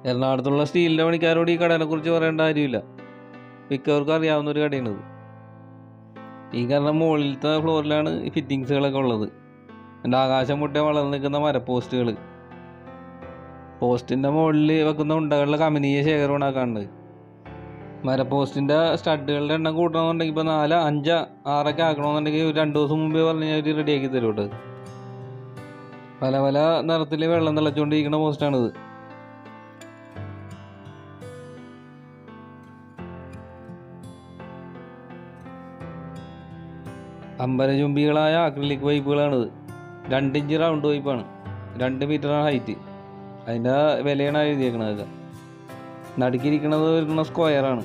എറണാകുളത്തുള്ള സ്റ്റീലിൻ്റെ പണിക്കാരോട് ഈ കടനെ കുറിച്ച് പറയേണ്ട കാര്യമില്ല മിക്കവർക്കും അറിയാവുന്ന ഒരു കടയാണിത് ഈ കാരണം മുകളിലത്തെ ഫ്ലോറിലാണ് ഈ ഫിറ്റിങ്സുകളൊക്കെ ഉള്ളത് എൻ്റെ ആകാശം മുട്ട വളർന്നു നിൽക്കുന്ന മരപ്പോസ്റ്റുകൾ പോസ്റ്റിൻ്റെ മുകളിൽ വെക്കുന്ന ഉണ്ടകളുടെ കമനീയ ശേഖരമാണ് ആ കാണുന്നത് മരപ്പോസ്റ്റിൻ്റെ സ്റ്റഡുകളുടെ എണ്ണം കൂട്ടണമെന്നുണ്ടെങ്കിൽ ഇപ്പോൾ നാല് അഞ്ച് ആറൊക്കെ ആക്കണമെന്നുണ്ടെങ്കിൽ ഒരു രണ്ട് ദിവസം മുമ്പേ പറഞ്ഞ് അവർ റെഡിയാക്കി തരും കേട്ടോ പല പല നിറത്തിൽ വെള്ളം തിളച്ചുകൊണ്ടിരിക്കുന്ന പോസ്റ്റാണിത് അമ്പരചുംബികളായ അക്രിലിക് പൈപ്പുകളാണിത് രണ്ട് ഇഞ്ച് റൗണ്ട് പൈപ്പാണ് രണ്ട് മീറ്ററാണ് ഹൈറ്റ് അതിൻ്റെ വിലയാണ് ആ എഴുതിയേക്കണത് നടുക്കിരിക്കണത് വരുന്ന സ്ക്വയറാണ്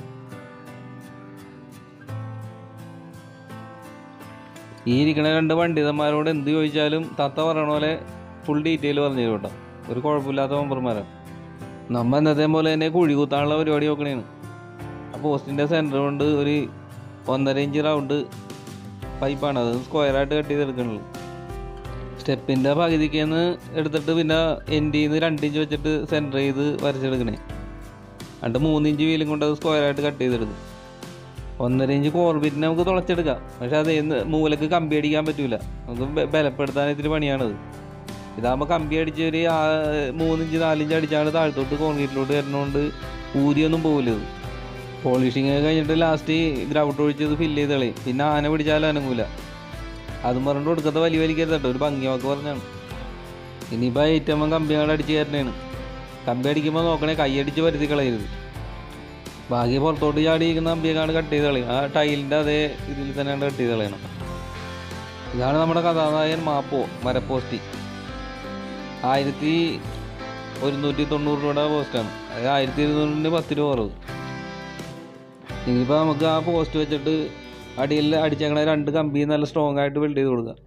ഈ ഇരിക്കണ രണ്ട് പണ്ഡിതന്മാരോട് എന്ത് ചോദിച്ചാലും തത്ത പറയണ പോലെ ഫുൾ ഡീറ്റെയിൽ പറഞ്ഞു തരും കേട്ടോ ഒരു കുഴപ്പമില്ലാത്ത മെമ്പർമാരാണ് നമ്മ എന്നത്തെ പോലെ തന്നെ കുഴി കുത്താനുള്ള പരിപാടി നോക്കണേണ് ആ പോസ്റ്റിൻ്റെ സെൻറ്റർ കൊണ്ട് ഒരു ഒന്നര ഇഞ്ച് റൗണ്ട് പൈപ്പാണ് അത് സ്ക്വയറായിട്ട് കട്ട് ചെയ്തെടുക്കണുള്ളൂ സ്റ്റെപ്പിൻ്റെ പകുതിക്ക് നിന്ന് എടുത്തിട്ട് പിന്നെ എൻഡിൽ നിന്ന് രണ്ട് ഇഞ്ച് വെച്ചിട്ട് സെൻറ്റർ ചെയ്ത് വരച്ചെടുക്കണേ എന്നിട്ട് മൂന്ന് ഇഞ്ച് വീലും കൊണ്ട് അത് സ്ക്വയറായിട്ട് കട്ട് ചെയ്തെടുക്കും ഒന്നര ഇഞ്ച് കോർബിറ്റിനെ നമുക്ക് തുളച്ചെടുക്കാം പക്ഷെ അത് എന്ന് മൂലക്ക് കമ്പി അടിക്കാൻ പറ്റൂല നമുക്ക് ബ- ബലപ്പെടുത്താൻ ഇത്തിരി പണിയാണത് ഇതാകുമ്പോൾ കമ്പി അടിച്ച് ഒരു ആ- മൂന്നിഞ്ച് നാലിഞ്ച് അടിച്ചാണ് താഴത്തോട്ട് കോൺക്രീറ്റിലോട്ട് വരുന്നതുകൊണ്ട് ഊരിയൊന്നും പോകില്ല ഇത് പോളിഷിങ് ഒക്കെ കഴിഞ്ഞിട്ട് ലാസ്റ്റ് ഗ്രൗട്ട് ഒഴിച്ച് ഇത് ഫില്ല് ചെയ്ത് കളയും പിന്നെ ആന പിടിച്ചാലും അനങ്ങൂല അതും പറഞ്ഞിട്ട് കൊടുക്കത്തെ വലിയ വലിക്കരുത് കേട്ടോ ഒരു ഭംഗി വാക്ക് പറഞ്ഞാണ് ഇനിയിപ്പോൾ ഐറ്റം കമ്പികൾ അടിച്ച് കയറണേണ് കമ്പി അടിക്കുമ്പോൾ നോക്കണേ കൈയടിച്ച് വരുത്തി കളയരുത് ബാക്കി പുറത്തോട്ട് ചാടിയിരിക്കുന്ന കമ്പിയൊക്കെയാണ് കട്ട് ചെയ്ത് കളയും ആ ടൈലിൻ്റെ അതേ ഇതിൽ തന്നെയാണ് കട്ട് ചെയ്ത് കളയണം ഇതാണ് നമ്മുടെ കഥാനായകൻ മാപ്പോ മരപ്പോസ്റ്റി ആയിരത്തി ഒരുന്നൂറ്റി തൊണ്ണൂറ് രൂപയുടെ പോസ്റ്റാണ് അതായത് ആയിരത്തി ഇരുന്നൂറിന് പത്ത് രൂപ കുറവ് ഇനിയിപ്പോൾ നമുക്ക് ആ പോസ്റ്റ് വെച്ചിട്ട് അടിയിൽ അടിച്ചേക്കണ രണ്ട് കമ്പി നല്ല സ്ട്രോങ് ആയിട്ട് ബിൽഡ് ചെയ്ത് കൊടുക്കുക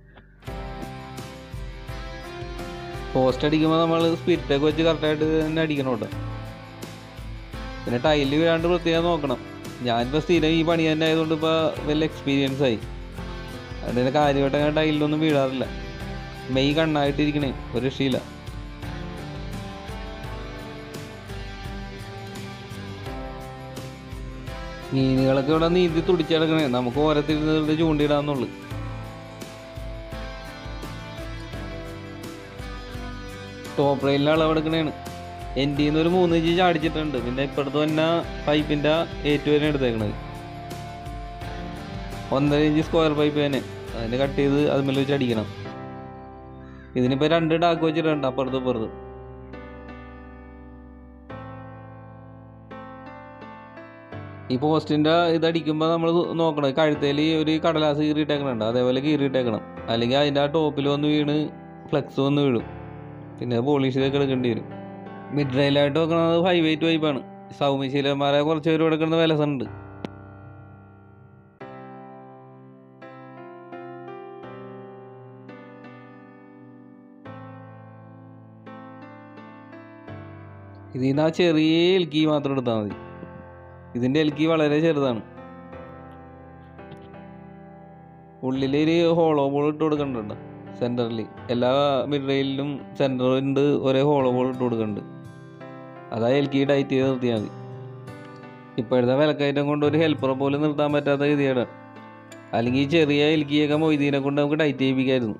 പോസ്റ്റ് അടിക്കുമ്പോൾ നമ്മൾ സ്പിരിറ്റൊക്കെ വെച്ച് കറക്റ്റായിട്ട് തന്നെ അടിക്കണം കേട്ടോ പിന്നെ ടൈലിൽ വീഴാണ്ട് പ്രത്യേകം നോക്കണം ഞാനിപ്പോൾ സ്ഥിരം ഈ പണി തന്നെ ആയതുകൊണ്ട് ഇപ്പോൾ വലിയ എക്സ്പീരിയൻസ് ആയി അതിൻ്റെ കാര്യമായിട്ട് അങ്ങനെ ടൈലിലൊന്നും വീഴാറില്ല മെയ് കണ്ണായിട്ടിരിക്കണേ ഒരു രക്ഷയില്ല മീനുകളൊക്കെ ഇവിടെ നീന്തി തുടിച്ചെടുക്കണേ നമുക്ക് ഓരത്തിരുന്നിട്ട് ചൂണ്ടിയിടാന്നുള്ളു ടോപ്പ് റെയിലിൽ അളവെടുക്കണേണ് എൻ്റെ നിന്ന് ഒരു മൂന്ന് ഇഞ്ച് ചാടിച്ചിട്ടുണ്ട് പിന്നെ ഇപ്പുറത്ത് തന്നെ പൈപ്പിൻ്റെ ഏറ്റു വരെ എടുത്തേക്കണത് ഒന്നര ഇഞ്ച് സ്ക്വയർ പൈപ്പ് തന്നെ അതിന് കട്ട് ചെയ്ത് അതുമേൽ വെച്ച് അടിക്കണം ഇതിനിപ്പോൾ രണ്ട് ഡാക്ക് വെച്ചിട്ടുണ്ട് അപ്പുറത്ത് ഇപ്പുറത്ത് ഈ പോസ്റ്റിൻ്റെ ഇതടിക്കുമ്പോൾ നമ്മൾ നോക്കണം കഴുത്തേൽ ഒരു കടലാസ് കീറിയിട്ടേക്കണുണ്ട് അതേപോലെ കീറിയിട്ടേക്കണം അല്ലെങ്കിൽ അതിൻ്റെ ആ ടോപ്പിൽ വന്ന് വീണ് ഫ്ലെക്സ് വന്ന് വീഴും പിന്നെ പോളിഷ് ചെയ്തൊക്കെ എടുക്കേണ്ടി വരും മിഡ് റെയിലായിട്ട് വെക്കണത് ഫൈവ് എയ്റ്റ് വൈപ്പാണ് സൗമ്യശീലന്മാരെ കുറച്ച് പേര് എടുക്കുന്ന വിലസുണ്ട് ഇതിൽ നിന്ന് ആ ചെറിയ എൽക്കി മാത്രം എടുത്താൽ മതി ഇതിൻ്റെ എൽക്കി വളരെ ചെറുതാണ് ഉള്ളിലൊരു ഹോളോ ബോൾ ഇട്ട് കൊടുക്കുന്നുണ്ട് സെൻറ്ററിൽ എല്ലാ മിഡ് റെയിലിലും സെൻറ്ററുണ്ട് ഒരേ ഹോളോ ബോൾ ഇട്ട് കൊടുക്കുന്നുണ്ട് അതാ എൽക്കി ടൈറ്റ് ചെയ്ത് നിർത്തിയാൽ മതി ഇപ്പോഴത്തെ വിലക്കയറ്റം കൊണ്ട് ഒരു ഹെൽപ്പറെ പോലും നിർത്താൻ പറ്റാത്ത ഗതികേടാണ് അല്ലെങ്കിൽ ഈ ചെറിയ എൽക്കിയൊക്കെ മൊയ്തീനെ കൊണ്ട് നമുക്ക് ടൈറ്റ് ചെയ്യിപ്പിക്കായിരുന്നു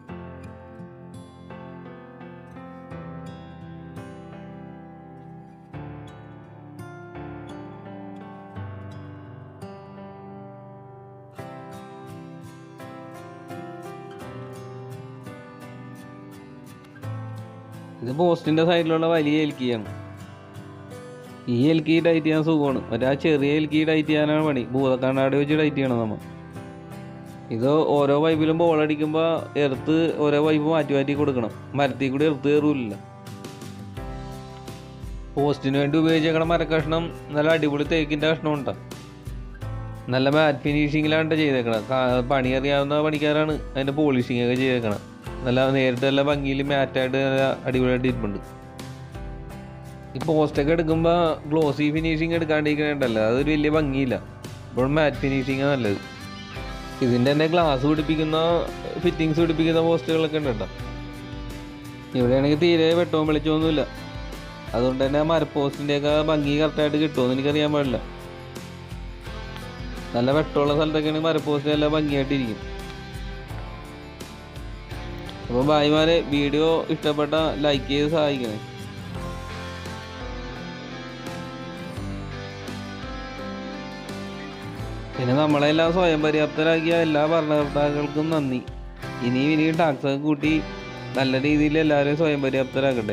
ഇത് പോസ്റ്റിന്റെ സൈഡിലുള്ള വലിയ എൽക്കിയാണ് ഈ എൽക്കി ടൈറ്റ് ചെയ്യാൻ സുഖമാണ് മറ്റേ ആ ചെറിയ എൽക്കി ടൈറ്റ് ചെയ്യാനാണ് പണി ഭൂതക്കണ്ണാടി വെച്ച് ടൈറ്റ് ചെയ്യണം നമ്മൾ ഇത് ഓരോ പൈപ്പിലും ബോൾ അടിക്കുമ്പോൾ എർത്ത് ഓരോ പൈപ്പ് മാറ്റി മാറ്റി കൊടുക്കണം മരത്തിൽ കൂടി എർത്ത് കയറൂല പോസ്റ്റിന് വേണ്ടി ഉപയോഗിച്ചേക്കണ മരക്കഷ്ണം നല്ല അടിപൊളി തേക്കിൻ്റെ കഷ്ണം ഉണ്ടാ നല്ല മാറ്റ് ഫിനിഷിങ്ങിലാണ് ചെയ്തേക്കണത് കാ- പണി അറിയാവുന്ന പണിക്കാരാണ് അതിൻ്റെ പോളിഷിംഗ് ഒക്കെ ചെയ്തേക്കണത് നല്ല നേരിട്ട് നല്ല ഭംഗിയിൽ മാറ്റായിട്ട് നല്ല അടിപൊളിയായിട്ട് ഇരിപ്പുണ്ട് ഈ പോസ്റ്റൊക്കെ എടുക്കുമ്പോൾ ഗ്ലോസി ഫിനിഷിങ് എടുക്കാണ്ടിരിക്കണുണ്ടല്ലോ അതൊരു വലിയ ഭംഗിയില്ല ഇപ്പോഴും മാറ്റ് ഫിനിഷിങ് നല്ലത് ഇതിൻ്റെ തന്നെ ഗ്ലാസ് പിടിപ്പിക്കുന്ന ഫിറ്റിങ്സ് പിടിപ്പിക്കുന്ന പോസ്റ്റുകളൊക്കെ ഉണ്ട് കേട്ടോ ഇവിടെയാണെങ്കിൽ തീരെ വെട്ടവും വെളിച്ചമൊന്നുമില്ല അതുകൊണ്ട് തന്നെ ആ മരപ്പോസ്റ്റിൻ്റെയൊക്കെ ഭംഗി കറക്റ്റായിട്ട് കിട്ടുമെന്ന് എനിക്കറിയാൻ പാടില്ല നല്ല വെട്ടമുള്ള സ്ഥലത്തൊക്കെയാണ് മരപ്പോസ്റ്റ് നല്ല ഭംഗിയായിട്ടിരിക്കും അപ്പോൾ ഭായിമാരെ വീഡിയോ ഇഷ്ടപ്പെട്ട ലൈക്ക് ചെയ്ത് സഹായിക്കണേ പിന്നെ നമ്മളെല്ലാം സ്വയം പര്യാപ്തരാക്കിയ എല്ലാ ഭരണകർത്താക്കൾക്കും നന്ദി ഇനിയും ഇനിയും ടാക്സ് ഒക്കെ കൂട്ടി നല്ല രീതിയിൽ എല്ലാവരെയും സ്വയം പര്യാപ്തരാക്കട്ടെ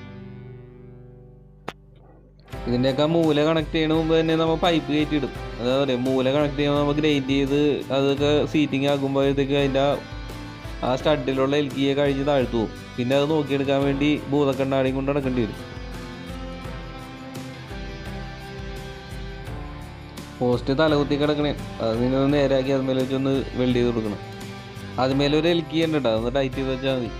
ഇതിൻ്റെയൊക്കെ മൂല കണക്ട് ചെയ്യണ മുമ്പ് തന്നെ നമ്മൾ പൈപ്പ് കയറ്റി ഇടും അതാ പറയുക മൂല കണക്ട് ചെയ്യുമ്പോൾ നമ്മൾ ഗ്രൈൻഡ് ചെയ്ത് അതൊക്കെ സീറ്റിംഗ് ആക്കുമ്പോഴത്തേക്ക് അതിൻ്റെ ആ സ്റ്റഡിലുള്ള എൽ കിയെ കഴിച്ച് താഴ്ത്തു പോകും പിന്നെ അത് നോക്കിയെടുക്കാൻ വേണ്ടി ഭൂതക്കണ്ണാടിയും കൊണ്ട് നടക്കേണ്ടി വരും പോസ്റ്റ് തലകുത്തി കിടക്കണേ അത് നിങ്ങൾ നേരാക്കി അതുമേലെ വെച്ചൊന്ന് വെൽഡ് ചെയ്ത് കൊടുക്കണം അതുമേലെ ഒരു എൽക്കി ഉണ്ട് കേട്ടോ അതൊന്ന് ടൈറ്റ് ചെയ്ത് വെച്ചാൽ മതി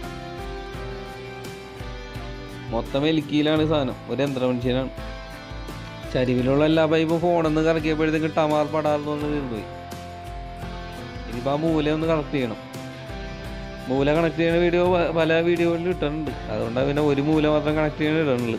മൊത്തം എൽക്കിയിലാണ് ഈ സാധനം ഒരു യന്ത്രമനുഷ്യനാണ് ചരിവിലുള്ള എല്ലാ പൈപ്പും ഫോണിൽ കറക്കിയപ്പോഴത്തേക്ക് ടമാർ പടാർന്ന് വന്ന് തീർന്നുപോയി ഇനിയിപ്പോൾ ആ മൂല ഒന്ന് കണക്ട് ചെയ്യണം മൂല കണക്ട് ചെയ്യുന്ന വീഡിയോ പല വീഡിയോകളിൽ ഇട്ടിട്ടുണ്ട് അതുകൊണ്ടാണ് പിന്നെ ഒരു മൂല മാത്രം കണക്ട് ചെയ്യാൻ ഇടണുള്ളൂ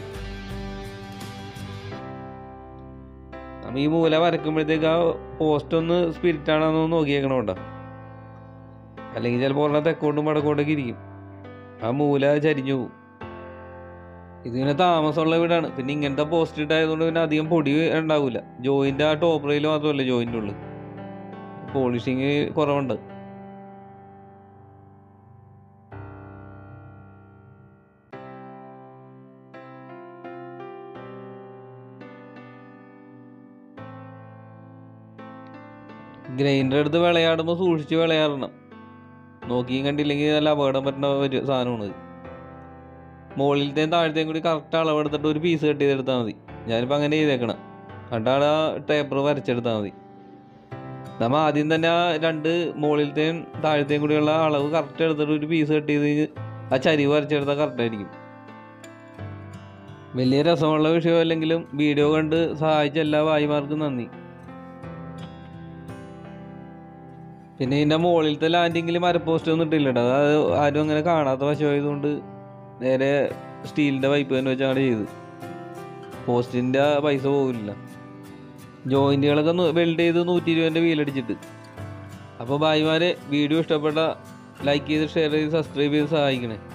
അപ്പം ഈ മൂല വരക്കുമ്പോഴത്തേക്ക് ആ പോസ്റ്റ് ഒന്ന് സ്പിരിറ്റ് ആണെന്ന് നോക്കിയേക്കണം കേട്ടോ അല്ലെങ്കിൽ ചിലപ്പോൾ ഒരെണ്ണം തെക്കോട്ടും വടക്കോട്ടൊക്കെ ഇരിക്കും ആ മൂല ചരിഞ്ഞു പോകും ഇതിങ്ങനെ താമസമുള്ള വീടാണ് പിന്നെ ഇങ്ങനത്തെ പോസ്റ്റ് ഇട്ടായതുകൊണ്ട് പിന്നെ അധികം പൊടി ഉണ്ടാവില്ല ജോയിൻ്റ് ആ ടോപ്പ് റെയിൽ മാത്രമല്ല ജോയിൻ്റെ ഉള്ളിൽ പോളിഷിങ് കുറവുണ്ട് ഗ്രൈൻഡർ എടുത്ത് വിളയാടുമ്പോൾ സൂക്ഷിച്ച് വിളയാടണം നോക്കിയും കണ്ടില്ലെങ്കിൽ നല്ല അപകടം പറ്റുന്ന ഒരു സാധനമാണ് ഇത് മുകളിലത്തെയും താഴത്തെയും കൂടി കറക്റ്റ് അളവെടുത്തിട്ട് ഒരു പീസ് കട്ട് ചെയ്തെടുത്താൽ മതി ഞാനിപ്പോൾ അങ്ങനെ ചെയ്തേക്കണം എന്നിട്ടാണ് ആ ടേപ്പർ വരച്ചെടുത്താൽ മതി നമ്മൾ ആദ്യം തന്നെ ആ രണ്ട് മുകളിലത്തെയും താഴത്തെയും കൂടിയുള്ള അളവ് കറക്റ്റ് എടുത്തിട്ട് ഒരു പീസ് കട്ട് ചെയ്ത് ആ ചരിവ് വരച്ചെടുത്താൽ കറക്റ്റ് ആയിരിക്കും വലിയ രസമുള്ള വിഷയമല്ലെങ്കിലും വീഡിയോ കണ്ട് സഹായിച്ച എല്ലാ ഭായിമാർക്കും നന്ദി പിന്നെ ഇതിൻ്റെ മുകളിലത്തെ ലാൻഡിങ്ങിൽ മരപ്പോസ്റ്റ് ഒന്നും ഇട്ടില്ല കേട്ടോ അത് ആരും അങ്ങനെ കാണാത്ത വശമായതുകൊണ്ട് നേരെ സ്റ്റീലിൻ്റെ പൈപ്പ് തന്നെ വെച്ചാണ് ചെയ്ത് പോസ്റ്റിൻ്റെ പൈസ പോകില്ല ജോയിൻറ്റുകളൊക്കെ വെൽഡ് ചെയ്ത് നൂറ്റി ഇരുപതിൻ്റെ വീലടിച്ചിട്ട് അപ്പോൾ ഭായിമാരെ വീഡിയോ ഇഷ്ടപ്പെട്ട ലൈക്ക് ചെയ്ത് ഷെയർ ചെയ്ത് സബ്സ്ക്രൈബ് ചെയ്ത് സഹായിക്കണേ